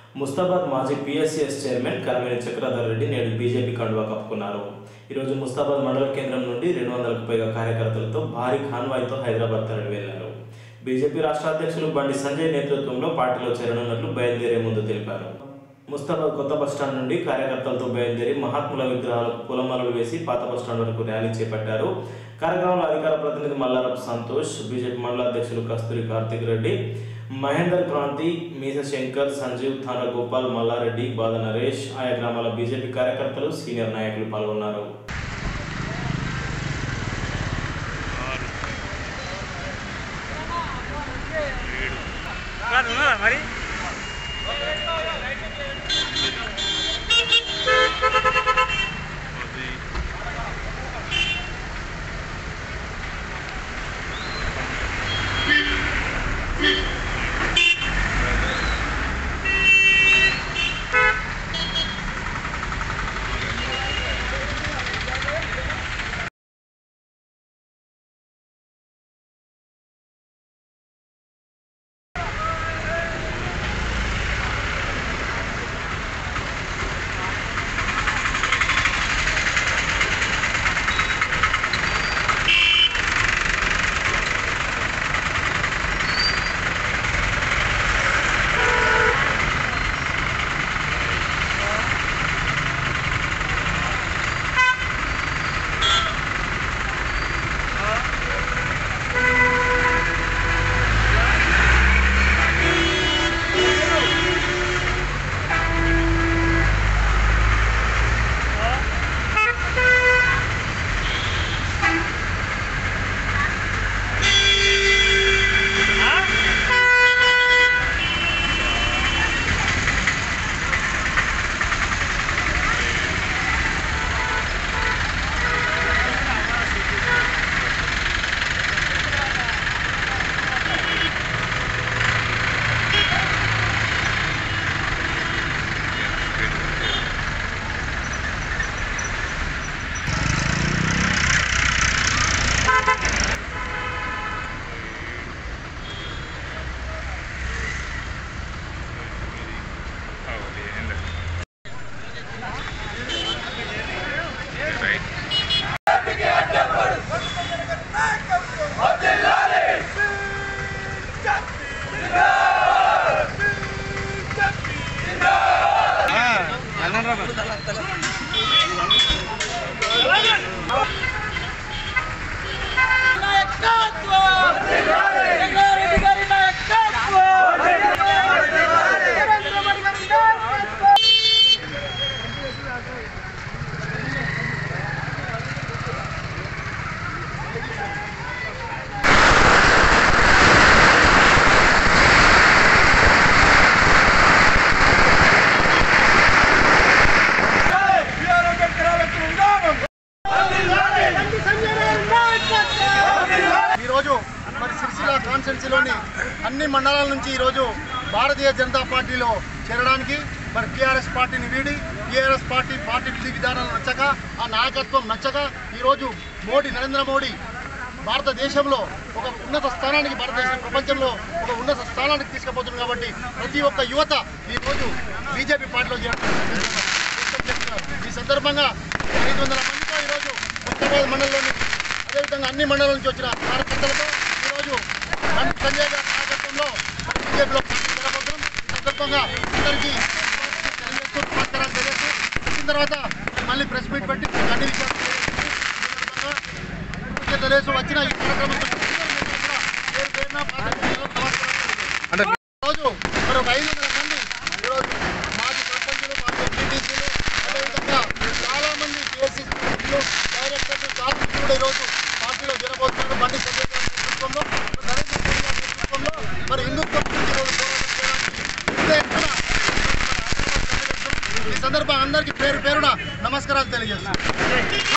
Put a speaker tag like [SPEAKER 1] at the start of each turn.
[SPEAKER 1] ముస్తాబాద్ మాజీ PSCS chairman Karameni Chakradhar Reddy నేడు BJP కండువా కప్పుకున్నారు ఈరోజు ముస్తాబాద్ మండల కేంద్రం నుండి రెండు వందలకు పైగా కార్యకర్తలతో భారీ కాన్వాయ్తో హైదరాబాద్ తరలి వెళ్లారు బీజేపీ రాష్ట్ర అధ్యక్షులు బండి సంజయ్ నేతృత్వంలో పార్టీలో చేరనున్నట్లు బయలుదేరే ముందు తెలిపారు ముస్తాబాద్ కొత్త బస్టాండ్ నుండి కార్యకర్తలతో బయలుదేరి మహాత్ముల విగ్రహాలకు పూలమాలలు వేసి పాత బస్టాండ్ వరకు ర్యాలీ చేపట్టారు కార్యక్రమంలో అధికార ప్రతినిధి మల్లారపు సంతోష్ బీజేపీ మండల అధ్యక్షులు కస్తూరి కార్తిక్ రెడ్డి మహేందర్ క్రాంతి మీస శంకర్ సంజీవ్ థాన గోపాల్ మల్లారెడ్డి బాద నరేష్ ఆయా గ్రామాల బీజేపీ కార్యకర్తలు సీనియర్ నాయకులు పాల్గొన్నారు
[SPEAKER 2] మరి
[SPEAKER 3] ఈరోజు మరి సిరిసిల్ల కాన్స్టిట్యున్సీలోని అన్ని మండలాల నుంచి ఈరోజు భారతీయ జనతా పార్టీలో చేరడానికి మరి టీఆర్ఎస్ పార్టీని వీడి టీఆర్ఎస్ పార్టీ పార్టీ విధి విధానాలు నచ్చక ఆ నాయకత్వం నచ్చక ఈరోజు మోడీ నరేంద్ర మోడీ భారతదేశంలో ఒక ఉన్నత స్థానానికి భారతదేశం ప్రపంచంలో ఒక ఉన్నత స్థానానికి తీసుకుపోతుంది కాబట్టి ప్రతి ఒక్క యువత ఈరోజు బీజేపీ పార్టీలో చేరడం ఈ సందర్భంగా ఐదు వందల మందితో ఈరోజు హైదరాబాద్ మండలంలోని అదేవిధంగా అన్ని మండలాల నుంచి వచ్చిన కార్యకర్తలతో ఈరోజు బండి సంజయ్ గారి నాయకత్వంలో మరి బీజేపీలో పార్టీ జరగబోతున్నాం ఈ సందర్భంగా అందరికీ తెలియజేస్తూ నమస్కారాలు తెలియజేస్తూ వచ్చిన తర్వాత మళ్ళీ ప్రెస్ మీట్ పెట్టి మీకు అన్ని విషయాలు తెలియజేస్తూ ఈ సందర్భంగా కృతజ్ఞతలు తెలియజేస్తూ వచ్చిన ఈ కార్యక్రమంలో పేరు పేరున పాత్రికేయులకు నమస్కారాలు తెలియజేస్తున్నాను. రోజు మరి ఒక ఐదు వందల మంది ఈరోజు మాజీ సర్పంచులు మాజీ ఎంపీటీసీలు అదేవిధంగా చాలా మంది పిఎస్సీ సభ్యులు డైరెక్టర్లు కార్మికులు కూడా ఈరోజు పార్టీలో చేరబోతున్నారు బండి సంజయ్ గారి నేతృత్వంలో మరి నరేంద్ర మోడీ గారి నేతృత్వంలో మరి హిందుత్వం గురించి ఈరోజు పోరాటం చేయడానికి పెద్ద ఎత్తున ఈ సందర్భంగా అందరికీ పేరు పేరున నమస్కారాలు తెలియజేస్తున్నాను